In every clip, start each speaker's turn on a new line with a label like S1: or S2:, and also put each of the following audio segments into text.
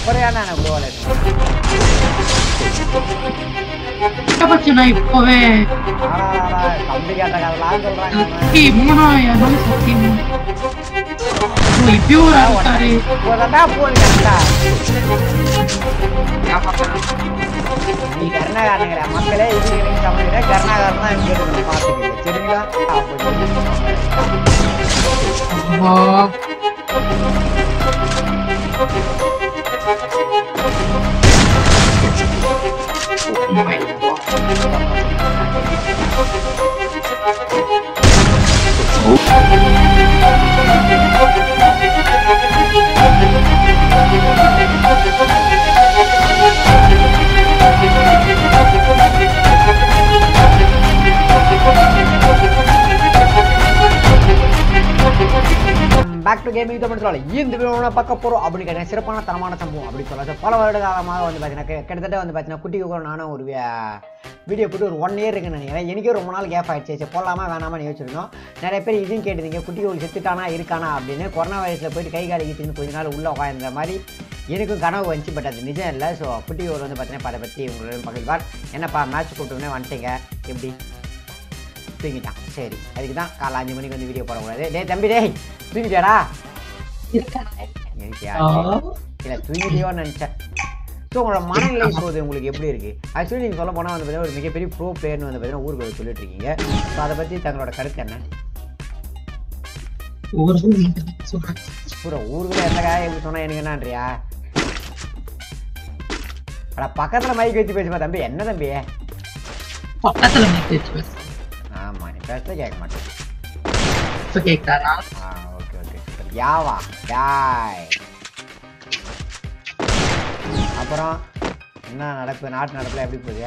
S1: அப்புறம் ஏன்னா எனக்கு குளோவால்
S2: பச்சனா இப்பவே
S1: கம்பி கேட்ட கதெல்லாம் சொல்றாங்க
S2: சக்தி மூணாயிரம் சத்தியம் ஓ, இப்பயும் ஒரு ஆள்காரு
S1: இப்போதான்டா போன் கரெக்டா நீ கருணாகாரனுங்கிற மக்களே இது எனக்கு தமிழ்ல கருணாகாரன் தான் இங்க இருக்கு பாத்துக்கீங்க சரிங்களா பேக் டு கேமிங் தமிழ் சொல்லலாம் இந்த வீடியோ பார்க்க போறோம் அப்படின்னு கேட்டேன் சிறப்பான தரமான சம்பவம் அப்படி சொல்லலாம் பல வருட காலமாக வந்து பார்த்தீங்கன்னா கிட்ட- கிட்டத்தட்ட வந்து பார்த்தீங்கன்னா குட்டி கூட நானும் ஒரு வீடியோ போட்டு ஒரு ஒன் இயர் இருக்குன்னு நினைக்கிறேன் எனக்கே ரொம்ப நாள் கேப் ஆயிடுச்சு சரி போடலாமா வேணாமான்னு யோசிச்சிருந்தோம் நிறைய பேர் இதையும் கேட்டிருந்தீங்க குட்டி கோவில் செத்துட்டானா இருக்கானா அப்படின்னு கொரோனா வயசில் போயிட்டு கை கால் இழுத்துன்னு கொஞ்ச நாள் உள்ள உட்காந்துற மாதிரி எனக்கும் கனவு வந்துச்சு பட் அது நிஜம் இல்லை ஸோ குட்டி கோவில் வந்து பார்த்தீங்கன்னா அதை பற்றி உங்களுடன் பகிர்வார் என்னப்பா மேட்ச் கூப்பிட்டுனே வந்துட்டீங்க எப்படி தூங்கிட்டான் சரி அதுக்கு தான் காலை அஞ்சு மணிக்கு வந்து வீடியோ போடக்கூடாது டேய் தம்பி டேய் தூங்கிட்டியாடா எனக்கு இல்லை தூங்கிட்டியோன்னு நினச்சேன் ஸோ உங்களோட மனநிலை சோது உங்களுக்கு எப்படி இருக்கு ஆக்சுவலி நீங்கள் சொல்ல போனால் வந்து பார்த்தீங்கன்னா ஒரு மிகப்பெரிய ப்ரோ பிளேயர்னு வந்து பார்த்தீங்கன்னா ஊருக்கு வந்து சொல்லிட்டு இருக்கீங்க ஸோ அதை பற்றி தங்களோட கருத்து என்ன பூரா ஊருக்குள்ள எந்த காய் எப்படி சொன்னா எனக்கு என்னன்றியா அட பக்கத்தில் மைக் வச்சு பேசுமா தம்பி என்ன தம்பி
S2: பக்கத்துல மிக் வச்சு பேசு.
S1: ஆமா நீ பேசல கேட்க மாட்டேன்
S2: இப்ப கேக்குறாரா
S1: ஆ ஓகே ஓகே சூப்பர் யாவா யாய் அப்புறம் என்ன நடப்பு நாட்டு நடப்புல எப்படி போகுது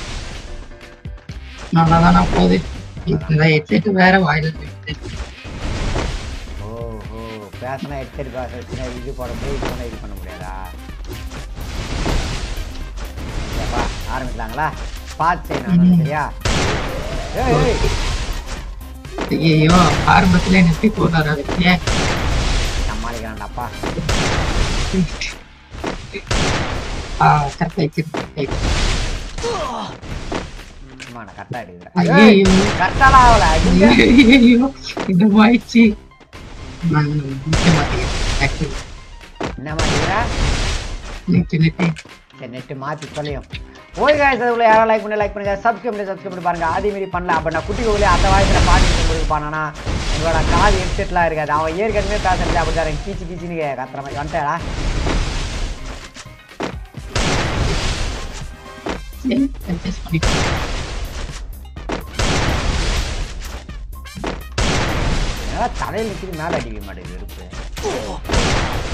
S2: நல்லாதானா போகுது இந்த ஹெட்செட் வேற வாயில போயிடுது
S1: ஓஹோ பேசினா ஹெட்செட் பேச இது போட முடியும் இது பண்ண இது பண்ண முடியாதா இல்லப்பா ஆரம்பிக்கலாங்களா பார்த்து செய்யணும் சரியா ஏய், ஏய்
S2: ஐயோ ஆரம்பத்துல என்ன எப்படி போறாரு அதுக்கு ஏன்
S1: சமாளிக்கிறான்டாப்பா
S2: கரெக்டா வச்சிருக்கேன்
S1: சும்மா நான் கரெக்டாக எடுக்கிறேன்
S2: ஐயோ
S1: கரெக்டாலாம் ஆகல அடிங்க.
S2: ஐயோ இந்த ஆயிடுச்சு நான் நிக்க மாட்டேங்கிறேன் ஆக்சுவலி
S1: என்ன மாட்டேங்கிற
S2: நெட்டு நெட்டு
S1: சரி நெட்டு மாற்றி தொலையும் ஓய் காய்ஸ் அதுக்குள்ள யாரும் லைக் பண்ணி லைக் பண்ணுங்க சப்ஸ்கிரைப் பண்ணி சப்ஸ்கிரைப் பண்ணி பாருங்க அதே மாதிரி பண்ணல அப்போ நான் குட்டி கோவிலே அந்த வயசில் பாட்டு கொடுப்பானா உங்களோட காது ஹெட்செட்லாம் இருக்காது அவன் ஏற்கனவே பேசுறது அப்படி தான் கீச்சு கீச்சுன்னு கத்துற மாதிரி வந்துட்டாடா
S2: சரி அட்ஜஸ்ட் பண்ணிட்டு
S1: ஏன்னா தலையில் நிற்கிது மேலே அடிக்க மாட்டேங்குது வெறுப்பு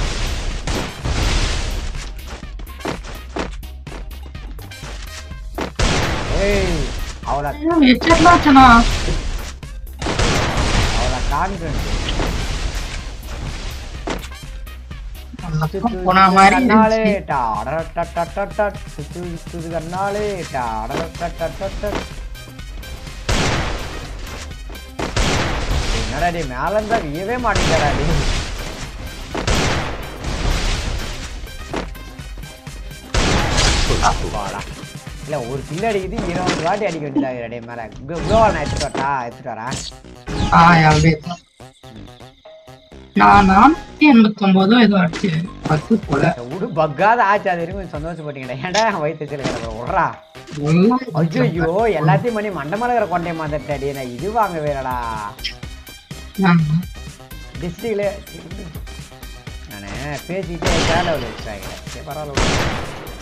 S1: ஏய் அவளை
S2: ஹெட்செட்லாம் வச்சனா
S1: அவளை கான்ஃபிடன்ஸ்
S2: போன மாதிரி
S1: கண்ணாலே
S2: இருந்துச்சு.
S1: டாடடடடடடட். சுத்து சுத்துது கண்ணாலே டாடடடடடடட். என்னடா டேய் மேல இருந்தா வியவே மாட்டேங்கிறா டேய் அப்பாடா. இல்ல ஒரு கில் அடிக்குது இருபது வாட்டி அடிக்க வேண்டியதாக டே மேல குளோவால் நான் எடுத்துட்டு வரட்டா எடுத்துட்டு வரேன்
S2: ஆ அப்படியே தான். நான் நானூத்தி எண்பத்தி ஒன்பதோ ஏதோ அடிச்சு பத்து போல
S1: இந்த உடு பக்காத ஆச்சு அது வரைக்கும் கொஞ்சம் சந்தோஷப்பட்டீங்கடா ஏன்டா வயிற்று சில கிடக்குற விட்றா
S2: எல்லாம்
S1: ஐயோ எல்லாத்தையும் பண்ணி மண்டமலை இருக்கிற கொண்டே மாத்தட்டடி நான் இது வாங்க வேறடா
S2: ஆமா.
S1: டிஸ்ட்ரிக்ட்ல நானே பேசிக்கிட்டே கேரளா வச்சுட்டாங்க சரி பரவாயில்ல விடு.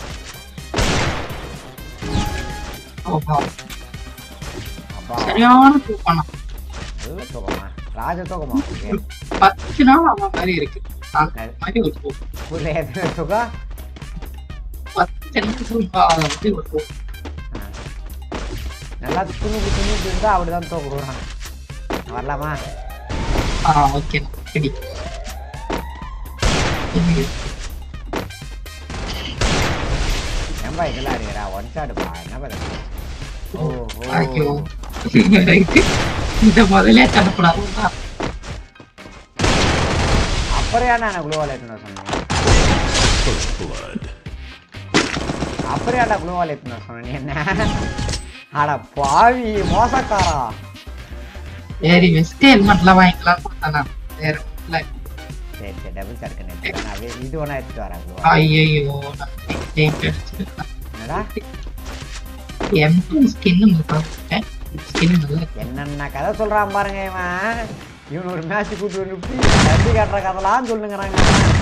S2: ஓஹோ.
S1: அப்பா
S2: சரியான தூக்கம்
S1: நல்ல தூக்கமா ராஜ தூக்கமா உங்களுக்கு
S2: பத்து நாள் ஆன மாதிரி இருக்கு அந்த மாதிரி ஒரு தூக்கம்
S1: புரியல எத்தனை தூக்கம்
S2: பத்து நாள் தூங்காத மாதிரி ஒரு தூக்கம்
S1: ஆ. நல்லா துணுக்கு துணுக்கு இருந்தா அப்படிதான் தூக்கம் விடுறான் வரலாமா
S2: ஆ ஓகே சரி
S1: ஏன்பா இதெல்லாம் இருக்கிறா ஒன் ஷாட்டுப்பா என்ன பண்ணுறது
S2: ஐயோ
S1: ஓ
S2: ரைட்டு இந்த முதலே தரக்கூடாது
S1: அப்புறம் ஏன்னா எனக்கு குளோவால் எடுத்துன்னு வர சொன்னீங்க
S3: First blood.
S1: அப்புறம் ஏன்டா குளோவால் எடுத்து நான் சொன்னேன் நீ என்ன அட பாவி மோசக்காரா
S2: சரி வெஸ்ட் ஹெல்மெட்லாம் வாங்கிக்கலாம் பார்த்தேன் நான் வேற இல்ல
S1: சரி சரி டபுள் சர்க்கு எடுத்து நான் வே- இது ஒன்றா எடுத்து வரேன் குளோவா
S2: ஐயோ நான் ஜெயிக்க அடிச்சிருக்கேன்
S1: என்னடா
S2: எம்டி ஸ்கின் பார்த்தேன் ஸ்கின் நல்லா இருக்கு.
S1: என்னென்ன கதை சொல்றான் பாருங்க இவன் இவன் ஒரு மேட்ச் கூட்டு வந்து இப்படி தம்பி காட்டுற கதைலாம் சொல்லுங்கிறாங்க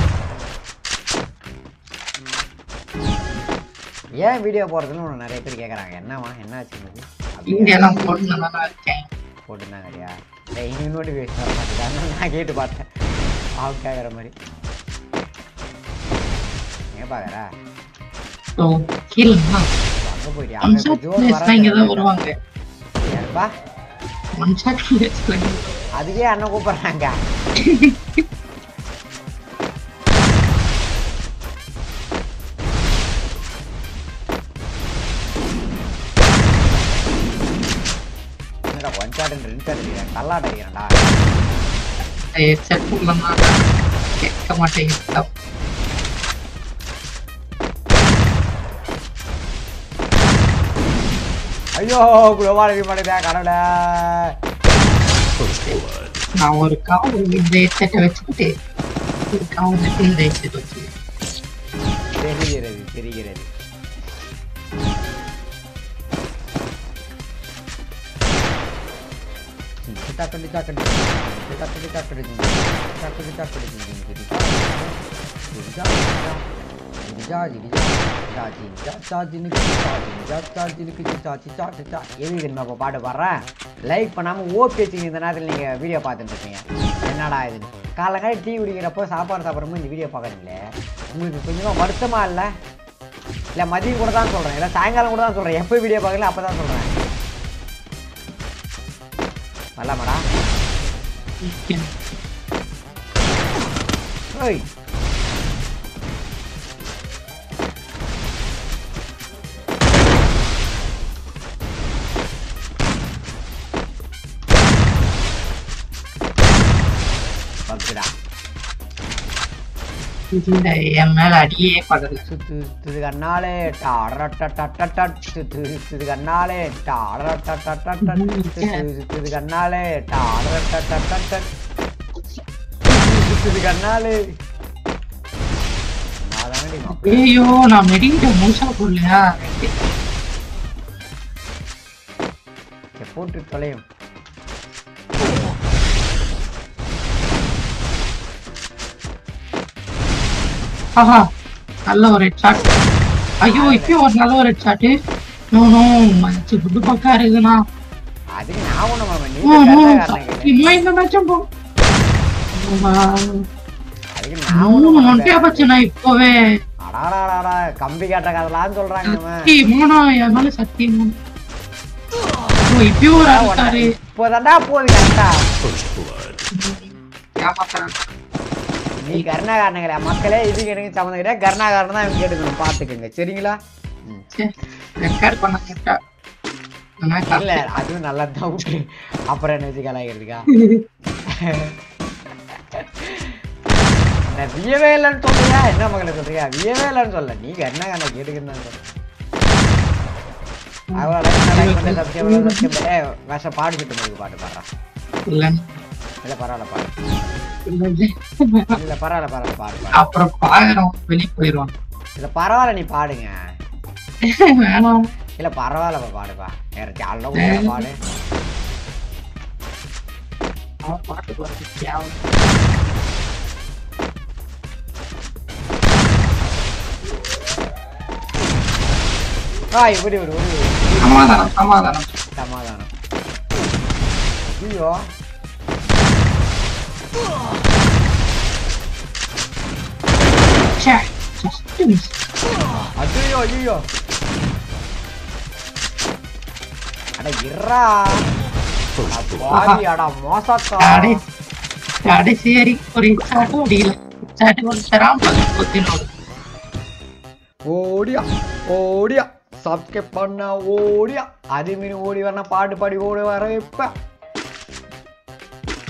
S1: ஏன் வீடியோ போடுறதுன்னு உன்னை நிறைய பேர் கேட்குறாங்க என்னவா என்ன ஆச்சு உனக்கு? அப்படியா?
S2: இங்கெல்லாம் போட்டு நல்லா இருக்கேன்
S1: போட்டுருந்தாங்கடியா டேய் இன்னும் நோட்டிஃபிகேஷன் வர மாட்டேங்குது நான் கேட்டு பார்த்தேன் அவங்க கேட்குற மாதிரி எங்கே பார்க்குற
S2: ஸோ கீழேங்களா
S1: அங்கே போயிட்டியா
S2: ஒன் ஷாட் பிளேஸ்லாம் இங்கே தான் வருவாங்க
S1: ஏன்பா
S2: ஒன் ஷாட் பிளேஸ்லாம்
S1: அதுக்கே அண்ணன் கூப்பிட்றாங்க என்னடா ஒன் ஷாட் ரெண்டு ஷாட் அடிக்கிறேன் கல்லாட்ட அடிக்கிறேன்டா
S2: செட் பண்ணலன்னா கேட்க மாட்டேங்குது
S1: ஐயோ குளோவால் அடிக்க மாட்டேதா கடவுளே
S3: First blood.
S2: நான் ஒரு காவல் இந்த ஹெட்செட்டை வச்சுக்கிட்டு ஒரு காவல் இந்த ஹெட்செட் வச்சு
S1: தெரிகிறது தெரிகிறது தாக்கடி தாக்கடி தாக்கடி தாக்கடி தாக்கடி தாக்கடி எது தெரியுமா இப்போ பாட்டு பாடுறேன் லைக் பண்ணாமல் ஓபி வச்சுங்க இந்த நேரத்தில் நீங்கள் வீடியோ பார்த்துட்டு இருப்பீங்க என்னடா இதுன்னு காலங்காலம் டீ குடிக்கிறப்போ சாப்பாடு சாப்பிட்றப்போ இந்த வீடியோ பார்க்குறீங்களே உங்களுக்கு கொஞ்சமாக வருத்தமா இல்லை இல்லை மதியம் கூட தான் சொல்கிறேன் இல்லை சாயங்காலம் கூட தான் சொல்கிறேன் எப்போ வீடியோ பார்க்கல அப்போ தான் சொல்கிறேன் வரலாமாடா ஓய் பக்குடா
S2: இந்த என் மேல அடியே படல
S1: சுத்து சுத்து கண்ணாலே டாடரட்டட்டட்டட் சுத்து சுத்து கண்ணாலே டாடரட்டட்டட்டட் சுத்து சுத்து கண்ணாலே டாடரட்டட்டட்டட் சுத்து கண்ணாலே அதானடி மாப்பிள்ளை.
S2: ஐயோ நான் மெடிக்கிட்ட முழுசா போடலையா
S1: சரி, போட்டு தொலையும்
S2: ஆஹா நல்ல ஒரு ஹெட் ஷாட் ஐயோ இப்பயும் ஒரு நல்ல ஒரு ஹெட் ஷாட் நோ நோ மச்சு புது பக்கம் இருக்குதுண்ணா
S1: அதுக்கு நான் ஒண்ணு மாமா நீ
S2: ஓ, ஓ,
S1: கரெக்டாக
S2: சத்தியமா இந்த மேட்சும் போ
S1: அதுக்கு நான் ஒண்ணு
S2: மூணு
S1: பண்ணல.
S2: நொண்டியா பச்சுண்ணா இப்பவே
S1: அடாடாடாடா கம்பி காட்ட கதலான்னு சொல்றாங்க இவன்.
S2: சத்தியமாண்ணா என் மேல சத்தியமா ஓ இப்பயும் ஒரு ஆட்டாரு
S1: இப்போதான்டா போகுது கரெக்டா
S3: First blood.
S2: ஏமாத்துறான்
S1: நீ கருணாகாரனுங்களே மக்களே இதுக்கு எனக்கு சம்மந்தம் கிடையாது கருணாகாரன் தான் இவங்க கேட்டுக்கணும் பார்த்துக்கோங்க சரிங்களா ம்.
S2: ரெக்கார்ட் பண்ண கேட்டா
S1: இல்ல அதுவும் நல்லா தான் விட்டு அப்புறம் என்ன வச்சு கலாய்க்கிறதுக்கா நான் வியவே இல்லைன்னு சொல்றியா என்ன மகளை சொல்றியா வியவே இல்லைன்னு சொல்ல நீ கருணாகாரனை கேட்டுக்கன்னு தான் சொல்றேன் அவளோட like பண்ணு, subscribe பண்ணு, subscribe பண்ணு. ஏய், விஷ பாடு சுட்டு முடிவு பாட்டு பாடுறான்
S2: இல்லைன்னு
S1: இல்ல பரவாயில்ல பாடு
S2: இல்லை.
S1: இல்ல பரவாயில்ல பரவாயில்ல பாடு பாடு
S2: அப்புறம் பாக்குறோம் வெளியே போயிடுவான்
S1: இல்ல பரவாயில்ல நீ பாடுங்க
S2: வேணாம்
S1: இல்ல பரவாயில்ல பாடுப்பா வேற ஜாலியா உள்ள பாடு
S2: அவன் பாட்டுக்கு வந்து கேவலம்.
S1: ஆ இப்படி ஒரு ஒரு
S2: சமாதானம் சமாதானம்
S1: சமாதானம் ஐயோ
S2: ச்சே, just miss.
S1: ஐயோ ஐயோ அட இறா பாடி அடா மோசக்கா
S2: அடே, கடைசி வரைக்கும் ஒரு சாட்டும் முடியல சாட்டு ஒரு தராம பத்தினோடு
S1: ஓடியா ஓடியா சப்ஸ்கிரைப் பண்ண ஓடியா அது மீன் ஓடி வரணும் பாட்டு பாடி ஓடி வர இப்ப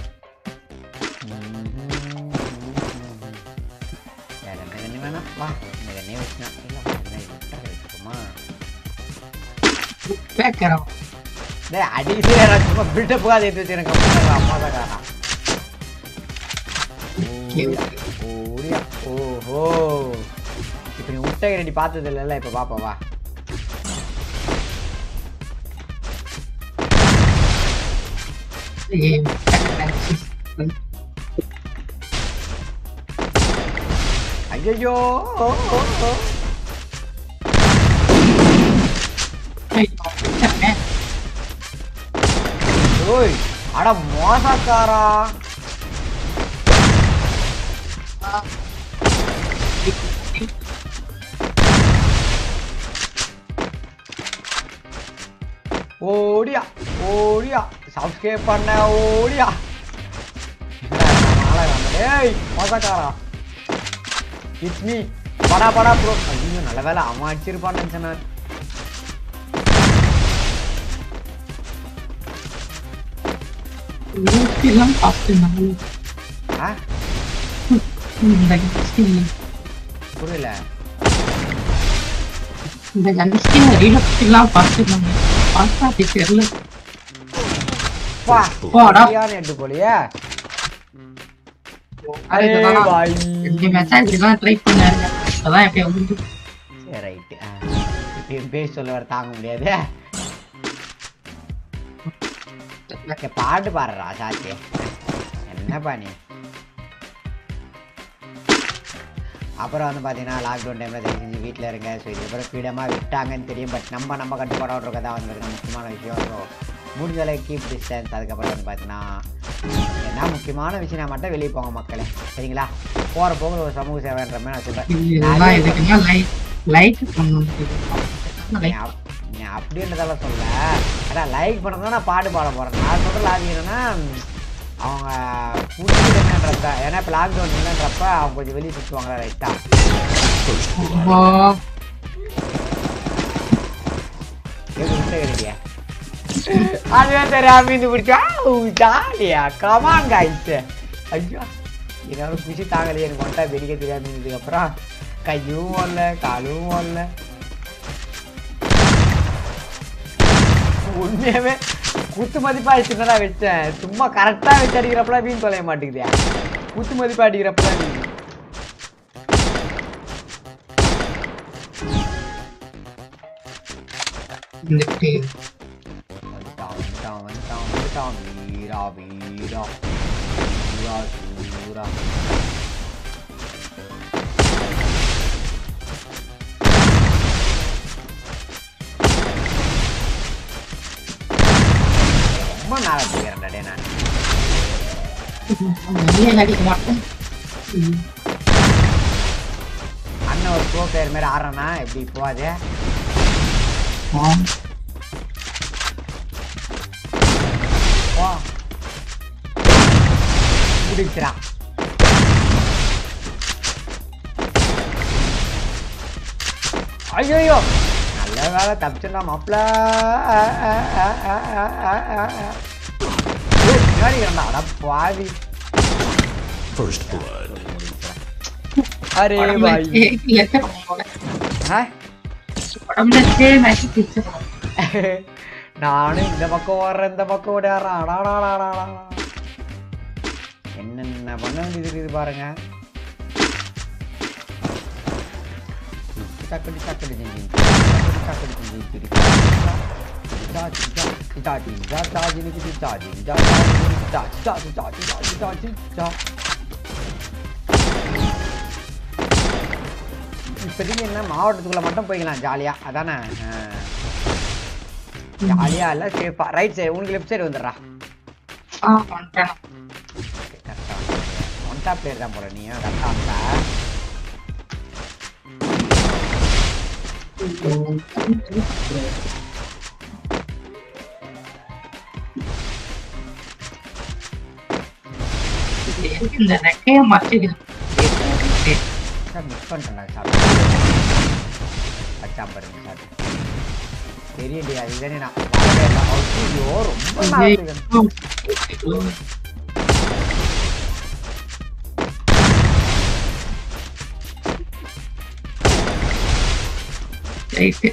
S1: வேற என்ன வேணும் வா இந்த எண்ணெய் வச்சுனா இல்லை எண்ணெய் விட்டா வச்சுக்கோமா
S2: பேக்கிறோம்
S1: டேய் அடிக்கடி எனக்கு சும்மா பில்டப்புக்காக அதை எடுத்து வச்சுருக்கேன் அம்மா தான் காரணம் ஓடியா ஓஹோ இப்போ நீ விட்ட ரெடி பார்த்தது இல்லைல்ல இப்போ பாப்பா வா ஐயோ ஓய் அட மோசக்காரா ஓடியா ஓடியா சப்ஸ்கிரைப் பண்ண ஓடியா ஏய் மோசக்காரா இட்ஸ் மீ படா படா ப்ரோ ஐயோ நல்ல வேலை அவன் அடிச்சிருப்பான்னு நினச்சேன் நான்
S2: எல்லாம் காஸ்ட்
S1: ஆ
S2: இந்த ஸ்கின்
S1: புரியல
S2: இந்த கன் ஸ்கின் ரீலோட்லாம் பார்த்துருந்தாங்க பார்த்தா அப்படி தெரியல
S1: பா
S2: போடா.
S1: சரியான எட்டு போலியே
S2: அரே
S1: பாய்
S2: ரெண்டு மேட்சா இப்படிதான் ட்ரை பண்ணாருங்க அதான் எப்படியா வந்து
S1: சரி ரைட்டு இப்பயும் பேசி சொல்ல வர தாங்க முடியாது இங்க பாட்டு பாடுறா சாத்தி என்னப்பா நீ அப்புறம் வந்து பார்த்தீங்கன்னா லாக்டவுன் டைமில் தயவு செஞ்சு வீட்டில் இருங்க ஸோ இதுக்கப்புறம் ஃப்ரீடமாக விட்டாங்கன்னு தெரியும் பட் நம்ம நம்ம கட்டுப்பாடோட இருக்கதா வந்து பார்த்தீங்கன்னா முக்கியமான விஷயம் ஸோ முடிஞ்ச அளவுக்கு கீப் டிஸ்டன்ஸ் அதுக்கப்புறம் வந்து பார்த்தீங்கன்னா என்ன முக்கியமான விஷயம் மட்டும் வெளியே போங்க மக்களே சரிங்களா போகிற போக ஒரு சமூக சேவைன்ற மாதிரி நான் சொல்கிறேன்
S2: இதெல்லாம் எதுக்குன்னா லைக் லைக் பண்ணணும்
S1: நீ
S2: லைக்
S1: அப்- நீ அப்படின்றதெல்லாம் சொல்ல அதான் லைக் பண்ணுறதா நான் பாட்டு பாட போகிறேன் நான் சொல்கிற லாஜிக் என்னன்னா ம், அவங்க பிடிக்கிறதுன்றப்ப ஏன்னா இப்போ லாக்டவுன் இல்லைன்றப்ப அவங்க கொஞ்சம் வெளியே சுற்றுவாங்களா ரைட்டாக
S3: First blood.
S1: எப்படி விட்டுக்கிறீங்க அதுவே தெரியாம மீந்து பிடிச்சா ஜாலியா கமான் காய்ச்சு ஐயோ என்னோட குஷி தாங்கலையே எனக்கு மட்டும் வெடிக்க தெரியாம இருந்ததுக்கு அப்புறம் கையும் வரல காலும் வரல உண்மையாவே குத்து மதிப்பா சின்னதா வச்சேன் சும்மா கரெக்டா வச்சு அடிக்கிறப்பலாம் மீன் தொலைய மாட்டேங்குதே குத்து மதிப்பா அடிக்கிறப்பலாம் மீன்
S2: வந்துட்டு
S1: வந்துட்டான் வந்துட்டான் வந்துட்டான் வந்துட்டான் வீரா வீரா வீரா சூரா ரொம்ப மேலே போகிறேன்டா டே நான்
S2: வெளியே அடிக்க மாட்டேன் ம்.
S1: அண்ணன் ஒரு ப்ரோ பிளேயர் மாதிரி ஆடுறேன்னா எப்படி போகாது
S2: ஆம்.
S1: வா முடிச்சிரா ஐயோ நல்ல வேலை தப்பிச்சிடா மாப்பிள அட பாவி
S3: First blood.
S1: அரே
S2: உடம்புல
S1: பாய்
S2: தேய்ச்சி ஏத்துறோம் போல.
S1: ஆ?
S2: உடம்புல தேய் நக்கி தேய்ச்சிடணும்.
S1: நானும் இந்த பக்கம் ஓடுறேன் இந்த பக்கம் ஓடுறேன் அடாடாடாடாடா என்னென்ன பண்ண வேண்டியது இருக்குது பாருங்க டக்குனு டக்குனு செஞ்சு டக்குனு செஞ்சு திரி ஜாஜி ஜாஜி ஜாஜி ஜாஜி ஜாஜி ஜாஜி ஜாஜி ஜாஜி ஜா இப்போதைக்கு என்ன மாவட்டத்துக்குள்ள மட்டும் போய்க்கலாம் ஜாலியா அதானே ஜாலியா இல்ல சேஃபா ரைட் சைடு உனக்கு லெஃப்ட் சைடு வந்துடுறா
S2: ஆ, வந்துட்டேன்.
S1: கரெக்டா ஒன் டாப் பிளேயர் தான் போற நீ கரெக்டா வந்தா
S2: இது எதுக்கு இந்த ரெக்கைய மறைச்சிக்குது?
S1: சார் மிஸ் பண்ணிட்டேன் சார் வச்சா பாருங்க சார் தெரியலையே அது இதுதானே நான் வரவே இல்லை ஐயோ ரொம்ப நாள்
S2: ஐயோ. ரைட்டு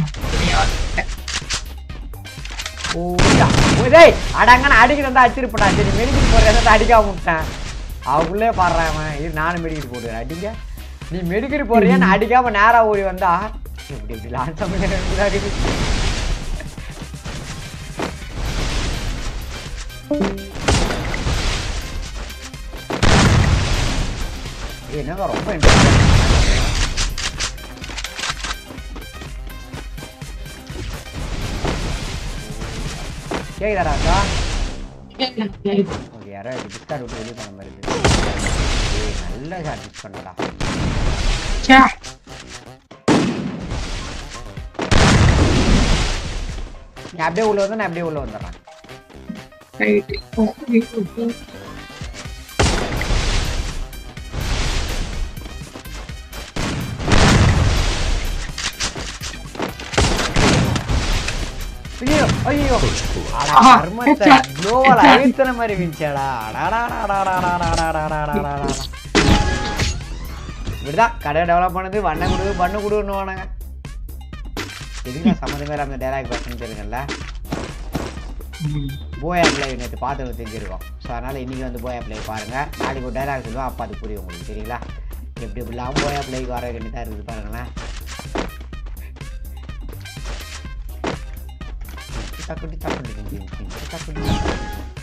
S1: ஓடியா ஓ, டேய் அடங்கன அடிக்கிட்டு வந்தா அடிச்சிருப்பா சரி மெடிக்கல் போடுற எதாவது அடிக்காம விட்டேன் அவங்களே பாடுறான் அவன் இது நானும் மெடிக்கல் போடுறேன் அடிங்க நீ மெடிக்கல் போடுறியா நான் அடிக்காம நேரா ஓடி வந்தா இப்படி இப்படி லான்சம் இருக்குது என்னங்க ரொம்ப இன்ட்ரெஸ்ட் கேக்குதாடா அக்கா ஓகே யாரோ டிஸ்கார்ட் விட்டு வெளியே பண்ண மாதிரி இருக்கு ஏய் நல்ல ஷாட் மிஸ் பண்ணடா நீ அப்படியே உள்ள வந்து நான் அப்படியே உள்ள வந்துடுறேன்
S2: ரைட்டு
S1: ஐயோ ஐயோ
S3: First blood.
S1: அட
S2: ஆஹா,
S1: கர்மத்தை
S2: headshot,
S1: க்ளோவால்
S2: headshot.
S1: அழுத்தின மாதிரி விஞ்சாடா இப்படிதான் கடை டெவலப் பண்ணது வண்ண கொடு பண்ணு கொடுன்னு வானுங்க எதுக்கு சம்மந்தமே அந்த டைலாக் பேசணும்னு தெரியுங்கல்ல போய் அப்ளை நேற்று பார்த்து தெரிஞ்சிருக்கோம் ஸோ அதனால் இன்றைக்கி வந்து போய் அப்ளை பாருங்கள் நாளைக்கு ஒரு டைலாக் சொல்லுவோம் அப்போ அது புரியும் உங்களுக்கு சரிங்களா எப்படி இப்படிலாம் போய் அப்ளைக்கு வர வேண்டியதாக இருக்குது பாருங்களேன் டக்குடி டக்குடி டிங் டிங் டிங், டக்குடி டக்குடி.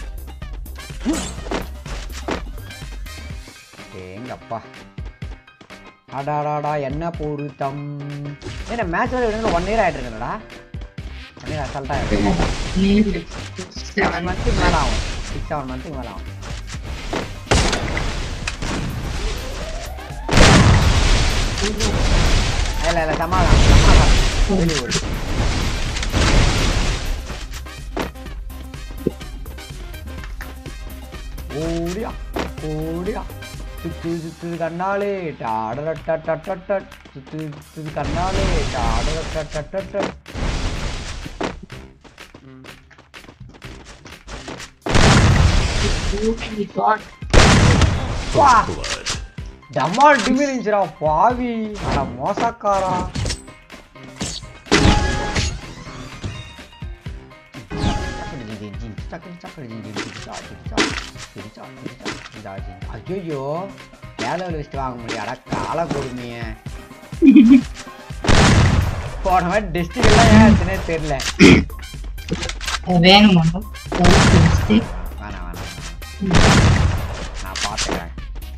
S1: ஏங்கப்பா அடாடாடா என்ன பொருத்தம் ஏன்னா மேட்ச் வர விடுங்க ஒன் இயர் ஆகிட்டு இருக்குல்லடா ஒன் இயர் அசால்ட்டாக இருக்கு செவன் மந்த்துக்கு மேலே ஆகும் சிக்ஸ் செவன் மந்த்துக்கு மேலே ஆகும் இல்லை இல்லை சமாதானம் சமாதானம் வெளியே ஓடு ஓடியா ஓடியா சுத்து சுத்து கண்ணாலே டாடரட்ட சுத்து சுத்து கண்ணாலே டாடரட்ட வா
S3: Blood.
S1: டமால் டிமிரிஞ்சிரா பாவி அட மோசக்காரா ஐயோ வேலை வச்சுட்டு வாங்க முடியாடா கால கொடுமைய போன மாதிரி டிஸ்ட்ரிக்ட் எல்லாம் ஏன் எடுத்துனே தெரியல
S2: வேணுமா
S1: வேணாம் வேணாம் வேணாம். நான் பார்த்துக்கிறேன்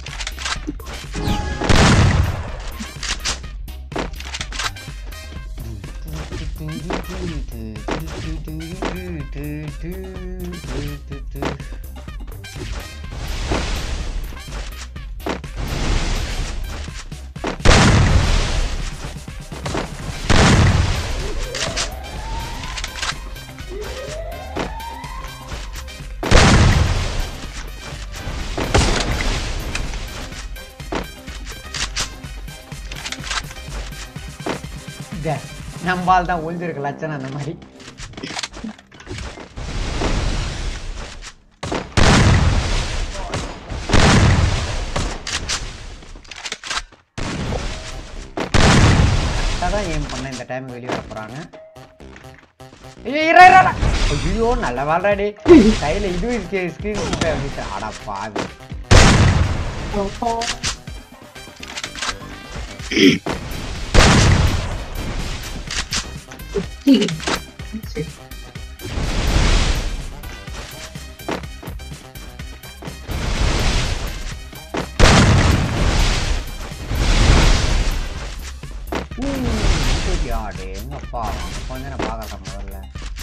S1: இத, நம்பால் தான் ஒளிஞ்சிருக்கு லட்சணம் அந்த மாதிரி அதான் ஏம் பண்ண இந்த டைம் வெளியே வர போறாங்க ஐயோ இரா இரா இரா. ஐயோ நல்ல வாழ்றாடி கையில இது இருக்கு ஸ்கிரீன் வந்துச்சு அடா பாவி யாடே எங்கப்பா கொஞ்ச நேரம் பார்க்கறேன் முதல்ல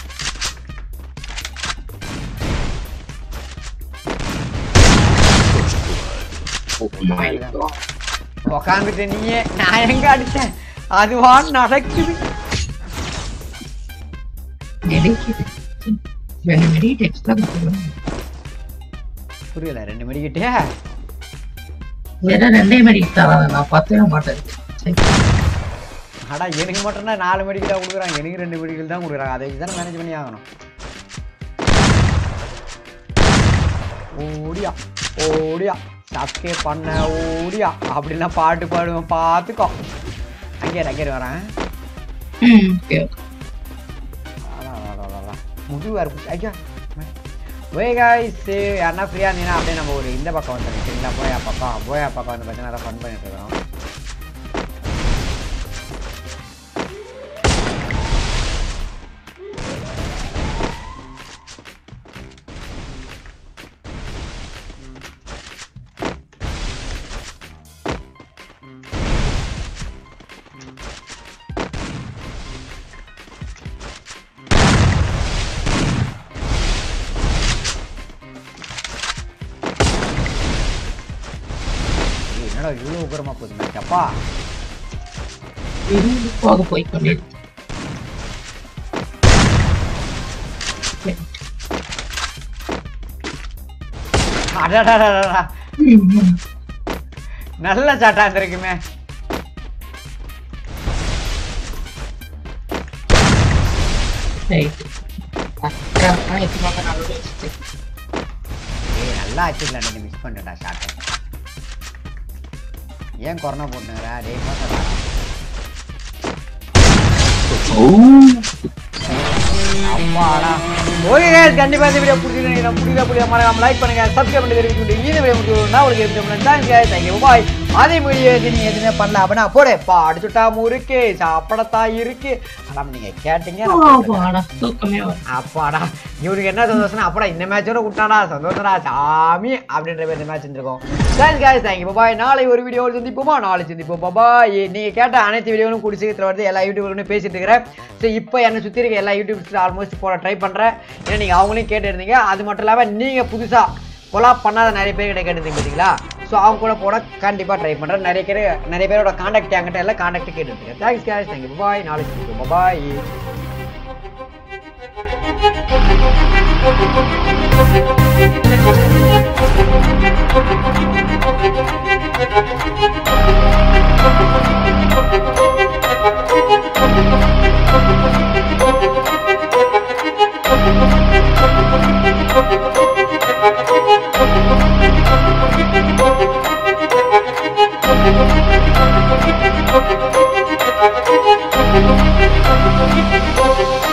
S3: First blood.
S1: உக்காந்துட்டு நீயே நான் எங்க அடிச்சேன் அதுவா நடக்குது புரியல ரெண்டு மணிக்கிட்டே
S2: ரெண்டே மணி தராத நான் பத்தவே மாட்டேன் சரி.
S1: ஆடா எனக்கு மட்டும்னா நாலு மெடிக்கல் தான் கொடுக்குறாங்க எனக்கு ரெண்டு மெடிக்கல் தான் கொடுக்குறாங்க அதை வச்சு தானே மேனேஜ் பண்ணி ஆகணும் ஓடியா ஓடியா சப்ஸ்கே பண்ண ஓடியா அப்படிலாம் பாட்டு பாடுவேன் பார்த்துக்கோ அங்கே அங்கே வரேன்
S2: ம் ஓகே
S1: முதுவாக இருக்கு ஐயா ஓய் காய்ஸ் யாருன்னா ஃப்ரீயாக இருந்தீங்கன்னா அப்படியே நம்ம ஒரு இந்த பக்கம் வந்துடுங்க சரிங்களா போயா பக்கம் போயா பக்கம் வந்து பார்த்தீங்கன்னா அதை ஃபன் பண்ணிட்டு இருக்கோம் ஏய், என்னடா இவ்வளோ உக்கரமாக போகுது மேட்ச் அப்பா
S2: இருந்து போக போய் கொண்டு
S1: அடடா நல்ல சாட்டா இருந்திருக்குமே
S2: ரைட் அக்கா இது மாதிரி நல்ல வச்சுட்டு
S1: ஏய் நல்லா ஆச்சுல நீ மிஸ் பண்ணிட்டா ஷாட்டை ஏன் கொரோனா போட்டுங்கிறா டேய் பார்த்தா அம்மாடா ஓகே guys கண்டிப்பா இந்த வீடியோ பிடிச்சிருக்கு நான் பிடிக்கல பிடிக்க மறக்காம லைக் பண்ணுங்க சப்ஸ்கிரைப் பண்ணி தெரிவித்து இந்த வீடியோ முடிச்சுனா உங்களுக்கு எப்படி thanks guys thank you bye அதே வீடியோ நீங்க எதுவுமே பண்ணல அப்படின்னா போடேப்பா அடிச்சுட்டா முறுக்கு சாப்பிடத்தான் இருக்கு அதான் நீங்க கேட்டீங்க நான் போட்டேன்.
S2: அப்பாடா தூக்கமே வரும்
S1: அப்பாடா இவனுக்கு என்ன சந்தோஷம்னா அப்படா இந்த மேட்சோட விட்டாடா சந்தோஷம்டா சாமி அப்படின்ற மாதிரி இந்த மேட்ச் இருந்திருக்கும் thanks guys thank you bye நாளை ஒரு வீடியோ சந்திப்போமா நாளை சந்திப்போம் பாய் நீங்க கேட்ட அனைத்து வீடியோவும் கூடி சீக்கிரத்தில் வருது எல்லா யூடியூப்லையும் பேசிட்டு இருக்கிறேன் ஸோ இப்போ என்னை சுற்றி இருக்க எல்லா யூடியூப்ஸ் ஆல்மோஸ்ட் போட ட்ரை பண்ணுறேன் ஏன்னா நீங்கள் அவங்களையும் கேட்டு இருந்தீங்க அது மட்டும் இல்லாமல் நீங்கள் புதுசாக கொலாப் பண்ணாத நிறைய பேர் கிட்ட கேட்டிருந்தீங்க பார்த்தீங்களா ஸோ அவங்க கூட போட கண்டிப்பாக ட்ரை பண்ணுறேன் நிறைய பேர் நிறைய பேரோட காண்டாக்ட் என்கிட்ட எல்லாம் காண்டாக்ட் கேட்டுருக்கேன் thanks guys thank you bye நாளைக்கு சந்திப்போம் பாய்
S4: Thank you.